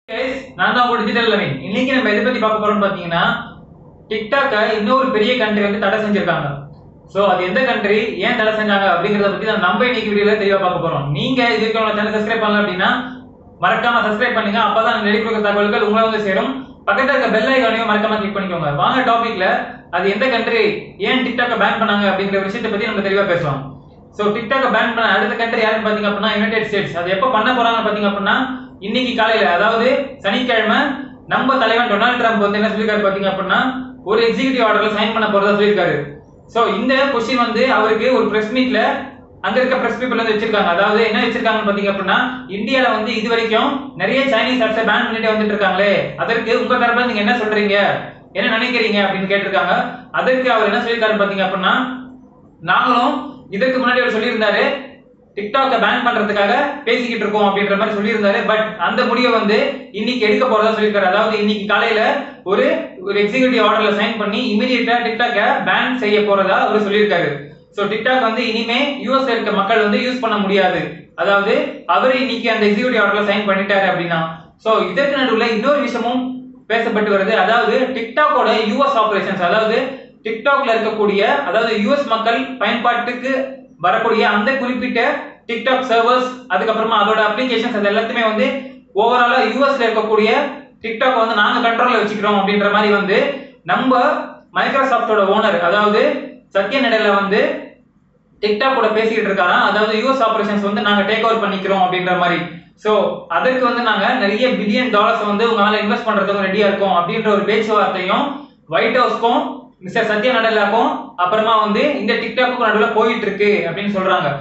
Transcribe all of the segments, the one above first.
Guys, நான் தான் உங்க டிஜிட்டல் லெவன் இன்னைக்கு நம்ம எதை பத்தி பார்க்க போறோம்னு பாத்தீங்கன்னா டிக்டாக்க இன்னொரு பெரிய கண்ட்ரி வந்து தடை செஞ்சிருக்காங்க சோ அது எந்த கண்ட்ரி ஏன் தடை செஞ்சாங்க அப்படிங்கறத பத்தி தான் நம்ம இன்னைக்கு வீடியோல தெளிவா பார்க்க போறோம் நீங்க இது வரைக்கும் சேனல் சப்ஸ்கிரைப் பண்ணல அப்படின்னா மறக்காம சப்ஸ்கிரைப் பண்ணுங்க அப்பதான் நான் ரெடி கொடுக்குற தகவல்கள் உங்களை வந்து சேரும் பக்கத்துல இருக்க பெல் ஐக்கானையும் மறக்காம கிளிக் பண்ணிக்கோங்க வாங்க டாபிக்ல அது எந்த கண்ட்ரி ஏன் டிக்டாக்க பேன் பண்ணாங்க அப்படிங்கிற விஷயத்தை பத்தி நம்ம தெளிவா பேசலாம் சோ டிக்டாக்க பேன் பண்ண அடுத்த கண்ட்ரி யாருன்னு பாத்தீங்க அப்படின்னா யுனைடெட் ஸ்டேட்ஸ் அது எப்போ பண்ண போறாங்க பாத்தீங்க அப்படின்னா இன்னைக்கு காலையில அதாவது சனிக்கிழமை நம்ம தலைவன் டொனால்ட் ட்ரம்ப் வந்து என்ன சொல்லியிருக்காரு பாத்தீங்க அப்படின்னா ஒரு எக்ஸிகியூட்டிவ் ஆர்டர்ல சைன் பண்ண போறதா சொல்லியிருக்காரு சோ இந்த கொஸ்டின் வந்து அவருக்கு ஒரு பிரஸ் மீட்ல அங்க இருக்க பிரஸ் பீப்புள் வந்து வச்சிருக்காங்க அதாவது என்ன வச்சிருக்காங்கன்னு பாத்தீங்க அப்படின்னா இந்தியால வந்து இது வரைக்கும் நிறைய சைனீஸ் ஆப்ஸை பேன் பண்ணிட்டு வந்துட்டு இருக்காங்களே அதற்கு உங்க தரப்புல நீங்க என்ன சொல்றீங்க என்ன நினைக்கிறீங்க அப்படின்னு கேட்டிருக்காங்க அதற்கு அவர் என்ன சொல்லியிருக்காரு பாத்தீங்க அப்படின்னா நாங்களும் இதற்கு முன்னாடி அவர் சொல்லியிருந்தாரு டிக்டாக்க பேன் பண்றதுக்காக பேசிக்கிட்டு இருக்கோம் அப்படின்ற மாதிரி சொல்லியிருந்தாரு பட் அந்த முடிவை வந்து இன்னைக்கு எடுக்க போறதா சொல்லியிருக்காரு அதாவது இன்னைக்கு காலையில ஒரு ஒரு எக்ஸிகியூட்டிவ் ஆர்டர்ல சைன் பண்ணி இமீடியட்டா டிக்டாக்க பேன் செய்ய போறதா அவர் சொல்லியிருக்காரு சோ டிக்டாக் வந்து இனிமே யூஎஸ்ல இருக்க மக்கள் வந்து யூஸ் பண்ண முடியாது அதாவது அவர் இன்னைக்கு அந்த எக்ஸிகியூட்டிவ் ஆர்டர்ல சைன் பண்ணிட்டாரு அப்படின்னா சோ இதற்கு நடுவுல இன்னொரு விஷயமும் பேசப்பட்டு வருது அதாவது டிக்டாக்கோட யூஎஸ் ஆபரேஷன்ஸ் அதாவது டிக்டாக்ல இருக்கக்கூடிய அதாவது யூஎஸ் மக்கள் பயன்பாட்டுக்கு வரக்கூடிய அந்த குறிப்பிட்ட டிக்டாக் சர்வர்ஸ் அதுக்கப்புறமா அதோட அப்ளிகேஷன்ஸ் அது எல்லாத்தையுமே வந்து ஓவராலா யூஎஸ்ல இருக்கக்கூடிய டிக்டாக் வந்து நாங்க கண்ட்ரோல்ல வச்சுக்கிறோம் அப்படின்ற மாதிரி வந்து நம்ம மைக்ரோசாஃப்டோட ஓனர் அதாவது சத்ய நடையில வந்து டிக்டாக்கோட பேசிக்கிட்டு இருக்காராம் அதாவது யூஎஸ் ஆபரேஷன்ஸ் வந்து நாங்க டேக் ஓவர் பண்ணிக்கிறோம் அப்படின்ற மாதிரி சோ அதற்கு வந்து நாங்க நிறைய பில்லியன் டாலர்ஸ் வந்து உங்களால இன்வெஸ்ட் பண்றதுக்கு ரெடியா இருக்கோம் அப்படின்ற ஒரு பேச்சுவார்த்தையும் ஒயிட் ஹவுஸ்க்கும் மிஸ்டர் சத்யா நடலாக்கும் அப்புறமா வந்து இந்த டிக்டாக்கும் நடுவில் போயிட்டு இருக்கு அப்படின்னு சொல்றாங்க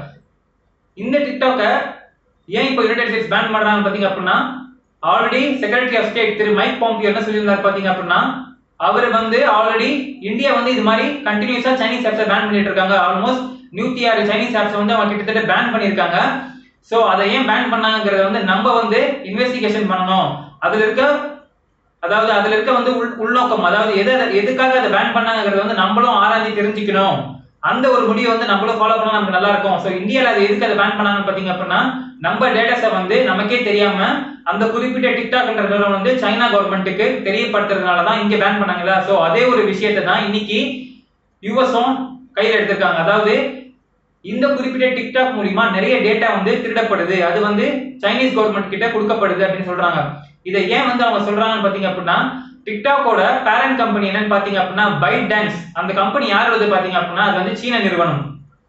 இந்த டிக்டாக்க ஏன் இப்போ யுனைடெட் ஸ்டேட்ஸ் பேன் பண்றாங்க பாத்தீங்க அப்படின்னா ஆல்ரெடி செக்ரட்டரி ஆஃப் ஸ்டேட் திரு மைக் பாம்பியோ என்ன சொல்லியிருந்தார் பாத்தீங்க அப்படின்னா அவர் வந்து ஆல்ரெடி இந்தியா வந்து இது மாதிரி கண்டினியூஸா சைனீஸ் ஆப்ஸை பேன் பண்ணிட்டு இருக்காங்க ஆல்மோஸ்ட் நூத்தி ஆறு சைனீஸ் ஆப்ஸ் வந்து அவங்க கிட்டத்தட்ட பேன் பண்ணியிருக்காங்க சோ அதை ஏன் பேன் பண்ணாங்கிறத வந்து நம்ம வந்து இன்வெஸ்டிகேஷன் பண்ணணும் அதுல இருக்க அதாவது அதுல இருக்க வந்து உள் உள்நோக்கம் அதாவது எதை எதுக்காக அதை பேன் பண்ணாங்கிறத வந்து நம்மளும் ஆராய்ச்சி தெரிஞ்சுக்கணும் அந்த ஒரு முடிவை வந்து நம்மளும் ஃபாலோ பண்ணா நமக்கு நல்லா இருக்கும் ஸோ இந்தியாவில் அது எதுக்கு அதை பேன் பண்ணாங்க பார்த்தீங்க அப்படின்னா நம்ம டேட்டாஸை வந்து நமக்கே தெரியாம அந்த குறிப்பிட்ட டிக்டாக்ன்ற நிறுவனம் வந்து சைனா கவர்மெண்ட்டுக்கு தெரியப்படுத்துறதுனால தான் இங்கே பேன் பண்ணாங்களா ஸோ அதே ஒரு விஷயத்தை தான் இன்னைக்கு யூஎஸும் கையில் எடுத்திருக்காங்க அதாவது இந்த குறிப்பிட்ட டிக்டாக் மூலியமா நிறைய டேட்டா வந்து திருடப்படுது அது வந்து சைனீஸ் கவர்மெண்ட் கிட்ட கொடுக்கப்படுது அப்படின்னு சொல்றாங்க இதை ஏன் வந்து அவங்க சொல்றாங்கன்னு பாத்தீங்க அப்படின்னா டிக்டாக்கோட பேரண்ட் கம்பெனி என்னன்னு பாத்தீங்க அப்படின்னா பைட் டான்ஸ் அந்த கம்பெனி யார் வந்து பாத்தீங்க அப்படின்னா அது வந்து சீன நிறுவனம்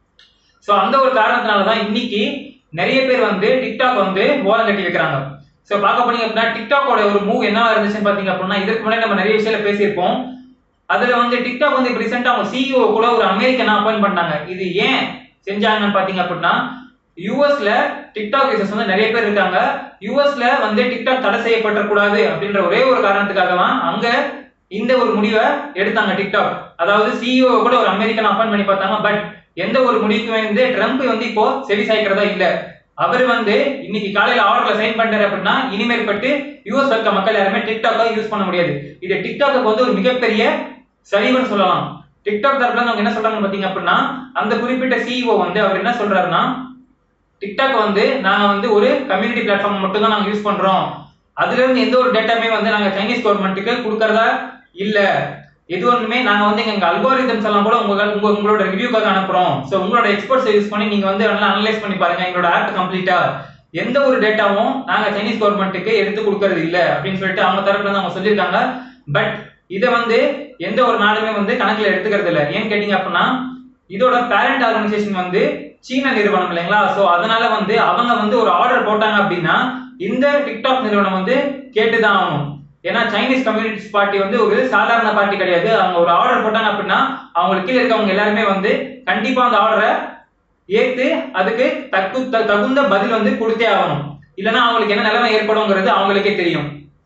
சோ அந்த ஒரு காரணத்தினால தான் இன்னைக்கு நிறைய பேர் வந்து டிக்டாக் வந்து ஓரம் கட்டி வைக்கிறாங்க சோ பார்க்க போனீங்க அப்படின்னா டிக்டாக்கோட ஒரு மூவ் என்னவா இருந்துச்சுன்னு பாத்தீங்க அப்படின்னா இதுக்கு முன்னாடி நம்ம நிறைய விஷயத்துல பேசியிருப்போம் அதுல வந்து டிக்டாக் வந்து இப்போ ரீசெண்டா அவங்க சிஇஓ கூட ஒரு அமெரிக்கன் அப்பாயிண்ட் பண்ணாங்க இது ஏன் செஞ்சாங்கன்னு பாத்தீங்க அப்படின்னா யூஎஸ்ல டிக்டாக் யூசர்ஸ் வந்து நிறைய பேர் இருக்காங்க யூஎஸ்ல வந்து டிக்டாக் தடை செய்யப்படக்கூடாது அப்படின்ற ஒரே ஒரு காரணத்துக்காக தான் அங்க இந்த ஒரு முடிவை எடுத்தாங்க டிக்டாக் அதாவது சிஇஓ கூட ஒரு அமெரிக்கன் அப்பாயிண்ட் பண்ணி பார்த்தாங்க பட் எந்த ஒரு முடிவுக்குமே வந்து ட்ரம்ப் வந்து இப்போ செவி சாய்க்கிறதா இல்ல அவர் வந்து இன்னைக்கு காலையில ஆர்டர்ல சைன் பண்ணிட்டாரு அப்படின்னா இனிமேல் பட்டு யூஎஸ் இருக்க மக்கள் யாருமே டிக்டாக்கை யூஸ் பண்ண முடியாது இது டிக்டாக்கு வந்து ஒரு மிகப்பெரிய சரிவுன்னு சொல்லலாம் டிக்டாக் தரப்புல அவங்க என்ன சொல்றாங்க பாத்தீங்க அப்படின்னா அந்த குறிப்பிட்ட சிஇஓ வந்து அவர் என்ன சொல்றாருன்னா டிக்டாக் வந்து நாங்க வந்து ஒரு கம்யூனிட்டி பிளாட்ஃபார்ம் மட்டும் தான் நாங்க யூஸ் பண்றோம் அதுல இருந்து எந்த ஒரு டேட்டாமே வந்து நாங்க சைனீஸ் கவர்மெண்ட்டுக்கு கொடுக்கறதா இல்ல எது ஒண்ணுமே நாங்க வந்து எங்க அல்கோரிதம்ஸ் எல்லாம் கூட உங்க உங்க உங்களோட ரிவ்யூக்காக அனுப்புறோம் சோ உங்களோட எக்ஸ்பர்ட்ஸ் யூஸ் பண்ணி நீங்க வந்து நல்லா அனலைஸ் பண்ணி பாருங்க எங்களோட ஆப் கம்ப்ளீட்டா எந்த ஒரு டேட்டாவும் நாங்க சைனீஸ் கவர்மெண்ட்டுக்கு எடுத்து கொடுக்கறது இல்ல அப்படின்னு சொல்லிட்டு அவங்க தரப்புல இருந்து அவங்க சொல்லியிருக்காங்க பட் இதை வந்து எந்த ஒரு நாடுமே வந்து கணக்குல எடுத்துக்கிறது இல்ல ஏன்னு கேட்டீங்க அப்படின்னா இதோட பேரண்ட் ஆர்கனைசேஷன் வந்து சீன நிறுவனம் இல்லைங்களா சோ அதனால வந்து அவங்க வந்து ஒரு ஆர்டர் போட்டாங்க அப்படின்னா இந்த டிக்டாக் நிறுவனம் வந்து கேட்டுதான் ஆகணும் ஏன்னா சைனீஸ் கம்யூனிஸ்ட் பார்ட்டி வந்து ஒரு சாதாரண பார்ட்டி கிடையாது அவங்க ஒரு ஆர்டர் போட்டாங்க அப்படின்னா அவங்களுக்கு கீழே இருக்கவங்க எல்லாருமே வந்து கண்டிப்பா அந்த ஆர்டரை ஏத்து அதுக்கு தக்கு த- தகுந்த பதில் வந்து கொடுத்தே ஆகணும் இல்லைன்னா அவங்களுக்கு என்ன நிலைமை ஏற்படுங்கிறது அவங்களுக்கே தெரியும்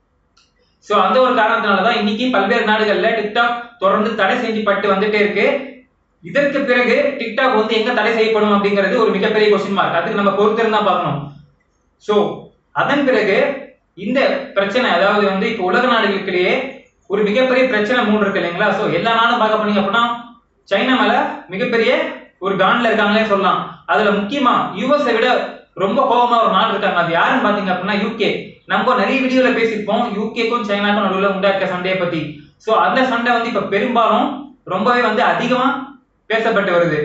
சோ அந்த ஒரு காரணத்தினால தான் இன்னைக்கு பல்வேறு நாடுகள்ல டிக்டாக் தொடர்ந்து தடை செஞ்சப்பட்டு வந்துட்டே இருக்கு இதற்கு பிறகு டிக்டாக் வந்து எங்க தடை செய்யப்படும் அப்படிங்கிறது ஒரு மிகப்பெரிய கொஸ்டின் மார்க் அதுக்கு நம்ம பொறுத்திருந்தா பார்க்கணும் சோ அதன் பிறகு இந்த பிரச்சனை அதாவது வந்து இப்போ உலக நாடுகளுக்கிடையே ஒரு மிகப்பெரிய பிரச்சனை மூணு இருக்கு இல்லைங்களா சோ எல்லா நாடும் பார்க்க போனீங்க அப்படின்னா சைனா மேல மிகப்பெரிய ஒரு கான்ல இருக்காங்களே சொல்லலாம் அதுல முக்கியமா யூஎஸ்ஐ விட ரொம்ப கோபமா ஒரு நாடு இருக்காங்க அது யாருன்னு பாத்தீங்க அப்படின்னா யூகே நம்ம நிறைய வீடியோல பேசியிருப்போம் யூகேக்கும் சைனாக்கும் நடுவில் உண்டாக்க சண்டையை பத்தி ஸோ அந்த சண்டை வந்து இப்ப பெரும்பாலும் ரொம்பவே வந்து அதிகமா பேசப்பட்டு வருது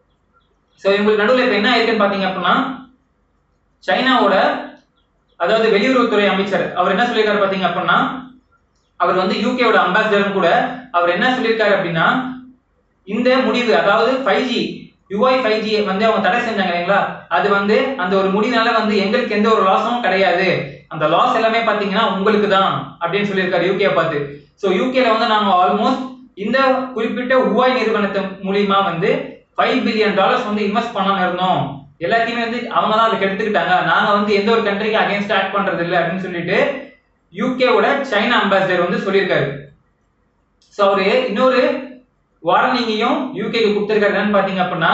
ஸோ இவங்களுக்கு நடுவில் இப்ப என்ன ஆயிருக்குன்னு பாத்தீங்க அப்படின்னா சைனாவோட அதாவது வெளியுறவுத்துறை அமைச்சர் அவர் என்ன சொல்லியிருக்காரு பாத்தீங்க அப்படின்னா அவர் வந்து யூகேவோட அம்பாசிடரும் கூட அவர் என்ன சொல்லியிருக்காரு அப்படின்னா இந்த முடிவு அதாவது ஃபைவ் ஜி யூஐ ஃபைவ் ஜி வந்து அவங்க தடை செஞ்சாங்க இல்லைங்களா அது வந்து அந்த ஒரு முடிவுனால வந்து எங்களுக்கு எந்த ஒரு லாஸும் கிடையாது அந்த லாஸ் எல்லாமே பாத்தீங்கன்னா உங்களுக்கு தான் அப்படின்னு சொல்லியிருக்காரு யூகே பார்த்து ஸோ யூகேல வந்து நாங்க ஆல்மோஸ்ட் இந்த குறிப்பிட்ட ஹுவாய் நிறுவனத்து மூலியமா வந்து ஃபைவ் பில்லியன் டாலர்ஸ் வந்து இன்வெஸ்ட் பண்ணலாம்னு இருந்தோம் எல்லாத்தையுமே வந்து அவங்க தான் அதுக்கு எடுத்துக்கிட்டாங்க நாங்க வந்து எந்த ஒரு கண்ட்ரிக்கு அகைன்ஸ்ட் ஆக்ட் பண்றது இல்லை அப்படின்னு சொல்லிட்டு யூகேவோட சைனா அம்பாசிடர் வந்து சொல்லியிருக்காரு ஸோ அவரு இன்னொரு வார்னிங்கையும் யூகேக்கு கொடுத்துருக்காரு என்னன்னு பாத்தீங்க அப்படின்னா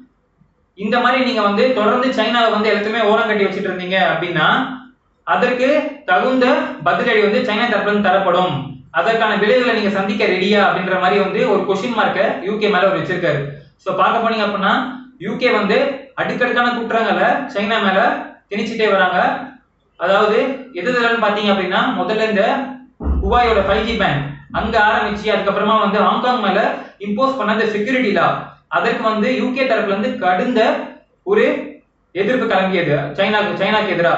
இந்த மாதிரி நீங்க வந்து தொடர்ந்து சைனாவை வந்து எல்லாத்தையுமே ஓரம் கட்டி வச்சுட்டு இருந்தீங்க அப்படின்னா அதற்கு தகுந்த பதிலடி வந்து சைனா தரப்புல இருந்து தரப்படும் அதற்கான விளைவுகளை நீங்க சந்திக்க ரெடியா அப்படின்ற மாதிரி வந்து ஒரு கொஸ்டின் மார்க்கை யூகே மேல அவர் வச்சிருக்காரு ஸோ பார்க்க போனீங்க அப்படின்னா யூகே வந்து அடுக்கடுக்கான குற்றங்களை சைனா மேல திணிச்சிட்டே வராங்க அதாவது எது எதுலன்னு பாத்தீங்க அப்படின்னா முதல்ல இந்த ஹுவாயோட ஃபைவ் ஜி பேன் அங்க ஆரம்பிச்சு அதுக்கப்புறமா வந்து ஹாங்காங் மேல இம்போஸ் பண்ண அந்த செக்யூரிட்டி லா அதற்கு வந்து யூகே தரப்புல இருந்து கடுந்த ஒரு எதிர்ப்பு கிளம்பியது சைனாக்கு சைனாக்கு எதிராக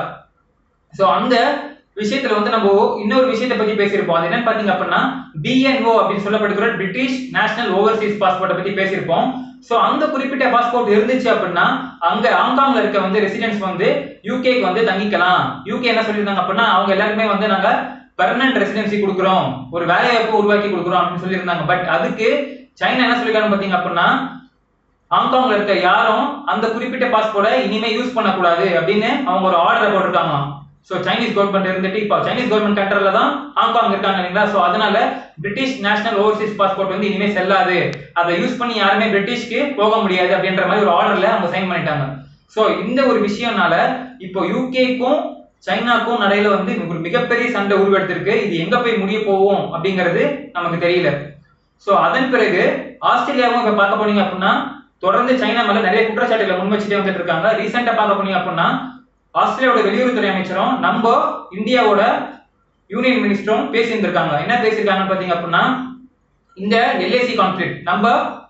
சோ அந்த விஷயத்துல வந்து நம்ம இன்னொரு விஷயத்தை பத்தி பேசியிருப்போம் அது என்னன்னு பாத்தீங்க அப்படின்னா பிஎன்ஓ அப்படின்னு சொல்லப்படுகிற பிரிட்டிஷ் நேஷனல் ஓவர்சீஸ் பாஸ்போர்ட்டை பத்தி பேசியிருப்போம் சோ அந்த குறிப்பிட்ட பாஸ்போர்ட் இருந்துச்சு அப்படின்னா அங்க ஹாங்காங்ல இருக்க வந்து ரெசிடென்ட்ஸ் வந்து யூகேக்கு வந்து தங்கிக்கலாம் யூகே என்ன சொல்லியிருந்தாங்க அப்படின்னா அவங்க எல்லாருமே வந்து நாங்க பெர்மனன்ட் ரெசிடென்சி கொடுக்குறோம் ஒரு வேலைவாய்ப்பு உருவாக்கி கொடுக்குறோம் அப்படின்னு சொல்லியிருந்தாங்க பட் அதுக்கு சைனா என்ன சொல்லிருக்காங்க பாத்தீங்க அப்படின்னா ஹாங்காங்ல இருக்க யாரும் அந்த குறிப்பிட்ட பாஸ்போர்ட்டை இனிமே யூஸ் பண்ணக்கூடாது அப்படின்னு அவங்க ஒரு ஆர்டரை போட்டிருக்காங்களாம் ஸோ சைனீஸ் கவர்மெண்ட் இருந்துட்டு இப்போ சைனீஸ் கவர்மெண்ட் கண்ட்ரோல்ல தான் ஹாங்காங் இருக்காங்க இல்லைங்களா ஸோ அதனால பிரிட்டிஷ் நேஷனல் ஓவர்சீஸ் பாஸ்போர்ட் வந்து இனிமே செல்லாது அதை யூஸ் பண்ணி யாருமே பிரிட்டிஷ்க்கு போக முடியாது அப்படின்ற மாதிரி ஒரு ஆர்டர்ல அவங்க சைன் பண்ணிட்டாங்க ஸோ இந்த ஒரு விஷயம்னால இப்போ யூகேக்கும் சைனாக்கும் நடையில வந்து ஒரு மிகப்பெரிய சண்டை உருவெடுத்திருக்கு இது எங்க போய் முடிய போவோம் அப்படிங்கிறது நமக்கு தெரியல ஸோ அதன் பிறகு ஆஸ்திரேலியாவும் இப்ப பார்க்க போனீங்க அப்படின்னா தொடர்ந்து சைனா மேல நிறைய குற்றச்சாட்டுகளை முன் வச்சுட்டே வந்துட்டு இருக்காங்க ரீசெண்டா பார்க்க போனீங்க அப்படின்னா ஆஸ்திரேலியாவோட வெளியுறவுத்துறை அமைச்சரும் நம்ம இந்தியாவோட யூனியன் மினிஸ்டரும் பேசியிருந்திருக்காங்க என்ன பேசியிருக்காங்கன்னு பாத்தீங்க அப்படின்னா இந்த எல்ஏசி கான்ஃபிளிக் நம்ம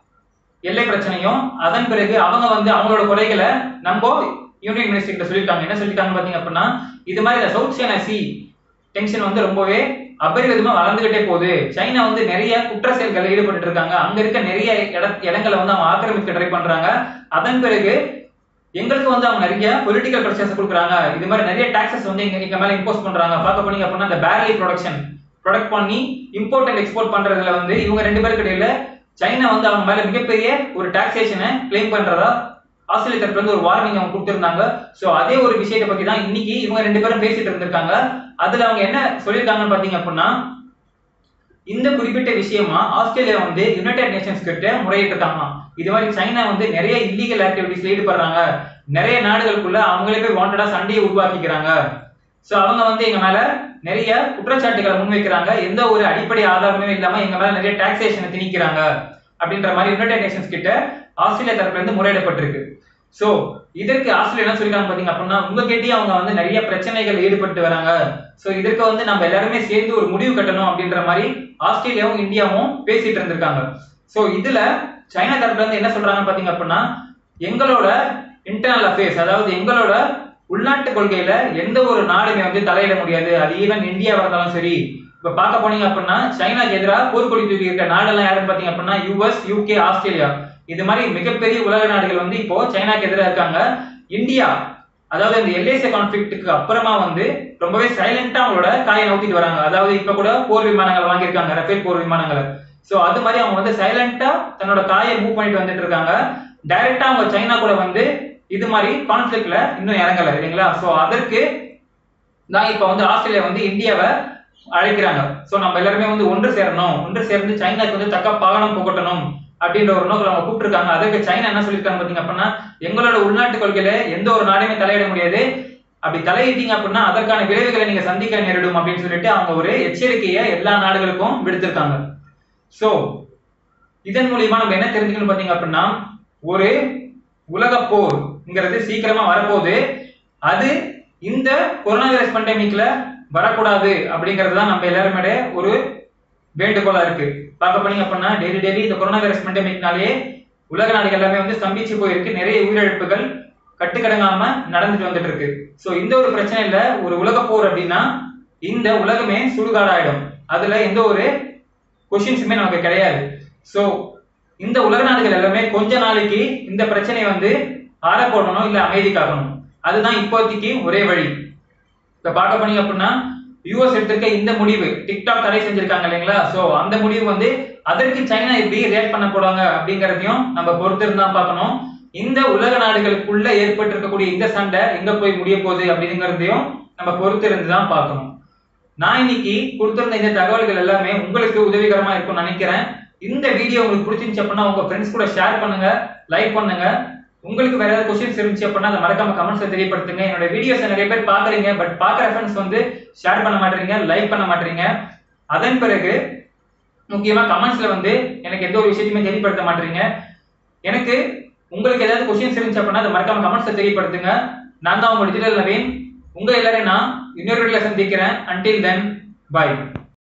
எல்லை பிரச்சனையும் அதன் பிறகு அவங்க வந்து அவங்களோட குறைகளை நம்ம யூனியன் மினிஸ்டர் கிட்ட சொல்லியிருக்காங்க என்ன சொல்லியிருக்காங்க பாத்தீங்க அப்படின்னா இது மாதிரி இந்த சவுத் சைனா சி டென்ஷன் வந்து ரொம்பவே அபரிவிதமா வளர்ந்துகிட்டே போகுது சைனா வந்து நிறைய குற்ற செயல்களில் ஈடுபட்டு இருக்காங்க அங்க இருக்க நிறைய இட இடங்களை வந்து அவங்க ஆக்கிரமிக்க ட்ரை பண்றாங்க அதன் பிறகு எங்களுக்கு வந்து அவங்க நிறைய பொலிட்டிக்கல் ப்ரெஷர்ஸ் கொடுக்குறாங்க இது மாதிரி நிறைய டாக்ஸஸ் வந்து எங்க எங்க மேல இம்போஸ் பண்றாங்க பார்க்க போனீங்க அப்படின்னா அந்த பேரலி ப்ரொடக்ஷன் ப்ரொடக்ட் பண்ணி இம்போர்ட் அண்ட் எக்ஸ்போர்ட் பண்றதுல வந்து இவங்க ரெண்டு பேருக்கு இடையில சைனா வந்து அவங்க மேல மிகப்பெரிய ஒரு டாக்ஸேஷனை கிளைம் பண்றதா ஆஸ்திரேலியா தரப்புல இருந்து ஒரு வார்னிங் அவங்க கொடுத்திருந்தாங்க சோ அதே ஒரு விஷயத்தை பத்தி தான் இன்னைக்கு இவங்க ரெண்டு பேரும் பேசிட்டு இருந்திருக்காங்க அதுல அவங்க என்ன சொல்லியிருக்காங்கன்னு பாத்தீங்க அப்படின்னா இந்த குறிப்பிட்ட விஷயமா ஆஸ்திரேலியா வந்து யுனைடெட் நேஷன்ஸ் கிட்ட முறையிட்டு இருக்காங்களாம் இது மாதிரி சைனா வந்து நிறைய இல்லீகல் ஆக்டிவிட்டிஸ்ல ஈடுபடுறாங்க நிறைய நாடுகளுக்குள்ள அவங்களே போய் வாண்டடா சண்டையை உருவாக்கிக்கிறாங்க சோ அவங்க வந்து எங்க மேல நிறைய குற்றச்சாட்டுகளை முன்வைக்கிறாங்க எந்த ஒரு அடிப்படை ஆதாரமே இல்லாம எங்க மேல நிறைய டாக்ஸேஷனை திணிக்கிறாங்க அப்படின்ற மாதிரி யுனைடெட் நேஷன்ஸ் கிட்ட ஆஸ்திரேலியா தரப்புல இருந்து முறையிடப்பட்டிருக்கு சோ இதற்கு ஆஸ்திரேலியா என்ன சொல்லிருக்காங்க பாத்தீங்க அப்படின்னா உங்ககிட்டயே அவங்க வந்து நிறைய பிரச்சனைகள் ஈடுபட்டு வராங்க சோ இதற்கு வந்து நம்ம எல்லாருமே சேர்ந்து ஒரு முடிவு கட்டணும் அப்படின்ற மாதிரி ஆஸ்திரேலியாவும் இந்தியாவும் பேசிட்டு இருந்திருக்காங்க சோ இதுல சைனா தரப்புல இருந்து என்ன சொல்றாங்க பாத்தீங்க அப்படின்னா எங்களோட இன்டர்னல் அஃபேர்ஸ் அதாவது எங்களோட உள்நாட்டு கொள்கையில எந்த ஒரு நாடுமே வந்து தலையிட முடியாது அது ஈவன் இந்தியாவா இருந்தாலும் சரி இப்ப பார்க்க போனீங்க அப்படின்னா சைனாக்கு எதிராக போர்க்கொடி தூக்கி இருக்க நாடெல்லாம் யாருன்னு பாத்தீங்க அப்படின்னா யூஎஸ் யூகே ஆஸ்திரேலியா இது மாதிரி மிகப்பெரிய உலக நாடுகள் வந்து இப்போ சைனாக்கு எதிராக இருக்காங்க இந்தியா அதாவது இந்த எல்ஏசி கான்ஃபிளிக்ட்டுக்கு அப்புறமா வந்து ரொம்பவே சைலண்டா அவங்களோட காயை நவுத்திட்டு வராங்க அதாவது இப்ப கூட போர் விமானங்கள் வாங்கியிருக்காங்க ரஃபேல் போர் விமானங்களை சோ அது மாதிரி அவங்க வந்து சைலண்டா தன்னோட காயை மூவ் பண்ணிட்டு வந்துட்டு இருக்காங்க டைரக்டா அவங்க சைனா கூட வந்து இது மாதிரி கான்ஃபிளிக்ட்ல இன்னும் இறங்கல இல்லைங்களா சோ அதற்கு தான் இப்ப வந்து ஆஸ்திரேலியா வந்து இந்தியாவை அழைக்கிறாங்க சோ நம்ம எல்லாருமே வந்து ஒன்று சேரணும் ஒன்று சேர்ந்து சைனாக்கு வந்து தக்க பாகனம் புகட்டணும் அப்படின்ற ஒரு நோக்கில் அவங்க கூப்பிட்டுருக்காங்க அதுக்கு சைனா என்ன சொல்லியிருக்காங்க பாத்தீங்க அப்படின்னா எங்களோட உள்நாட்டு கொள்கையில எந்த ஒரு நாடுமே தலையிட முடியாது அப்படி தலையிட்டீங்க அப்படின்னா அதற்கான விளைவுகளை நீங்க சந்திக்க நேரிடும் அப்படின்னு சொல்லிட்டு அவங்க ஒரு எச்சரிக்கையை எல்லா நாடுகளுக்கும் விடுத்திருக்காங்க சோ இதன் மூலியமா நம்ம என்ன தெரிஞ்சுக்கணும் பாத்தீங்க அப்படின்னா ஒரு உலக போர்ங்கிறது சீக்கிரமா வரப்போகுது அது இந்த கொரோனா வைரஸ் பண்டமிக்ல வரக்கூடாது அப்படிங்கிறது தான் நம்ம எல்லாருமே ஒரு வேண்டுகோளா இருக்கு பார்க்க போனீங்க அப்படின்னா டெய்லி டெய்லி இந்த கொரோனா வைரஸ் பெண்டமிக்னாலே உலக நாடுகள் எல்லாமே வந்து ஸ்தம்பிச்சு போயிருக்கு நிறைய உயிரிழப்புகள் கட்டுக்கடங்காம நடந்துட்டு வந்துட்டு இருக்கு சோ இந்த ஒரு பிரச்சனையில ஒரு உலக போர் அப்படின்னா இந்த உலகமே சுடுகாடாயிடும் அதுல எந்த ஒரு கொஷின்ஸுமே நமக்கு கிடையாது சோ இந்த உலக நாடுகள் எல்லாமே கொஞ்ச நாளைக்கு இந்த பிரச்சனையை வந்து ஆற போடணும் இல்ல அமைதி காக்கணும் அதுதான் இப்போதைக்கு ஒரே வழி இப்ப பார்க்க போனீங்க அப்படின்னா யூஎஸ் எடுத்திருக்க இந்த முடிவு டிக்டாக் தடை செஞ்சிருக்காங்க இல்லைங்களா சோ அந்த முடிவு வந்து அதற்கு சைனா எப்படி ரியாக்ட் பண்ண போறாங்க அப்படிங்கறதையும் நம்ம பொறுத்திருந்து தான் பார்க்கணும் இந்த உலக நாடுகளுக்குள்ள ஏற்பட்டு இருக்கக்கூடிய இந்த சண்டை எங்க போய் முடிய போகுது அப்படிங்கிறதையும் நம்ம பொறுத்திருந்து தான் பார்க்கணும் நான் இன்னைக்கு கொடுத்திருந்த இந்த தகவல்கள் எல்லாமே உங்களுக்கு உதவிகரமா இருக்கும்னு நினைக்கிறேன் இந்த வீடியோ உங்களுக்கு பிடிச்சிருந்துச்சு அப்படின்னா உங்க ஃப்ரெண்ட்ஸ் கூட ஷேர் பண்ணுங்க லைக் பண்ணுங்க உங்களுக்கு வேற ஏதாவது கொஸ்டின்ஸ் இருந்துச்சு அப்படின்னா அதை மறக்காம கமெண்ட்ஸ்ல தெரியப்படுத்துங்க என்னோட வீடியோஸ் நிறைய பேர் பாக்குறீங்க பட் பாக்குற ஃப்ரெண்ட்ஸ் வந்து ஷேர் பண்ண மாட்டீங்க லைக் பண்ண மாட்டீங்க அதன் பிறகு முக்கியமா கமெண்ட்ஸ்ல வந்து எனக்கு எந்த ஒரு விஷயத்தையுமே தெரியப்படுத்த மாட்டீங்க எனக்கு உங்களுக்கு ஏதாவது கொஸ்டின்ஸ் இருந்துச்சு அப்படின்னா அதை மறக்காம கமெண்ட்ஸ்ல தெரியப்படுத்துங்க நான் தான் உங்க டிஜிட்டல் நவீன் உங்க எல்லாரையும் நான் இன்னொரு வீடியோல சந்திக்கிறேன் அன்டில் தென் பை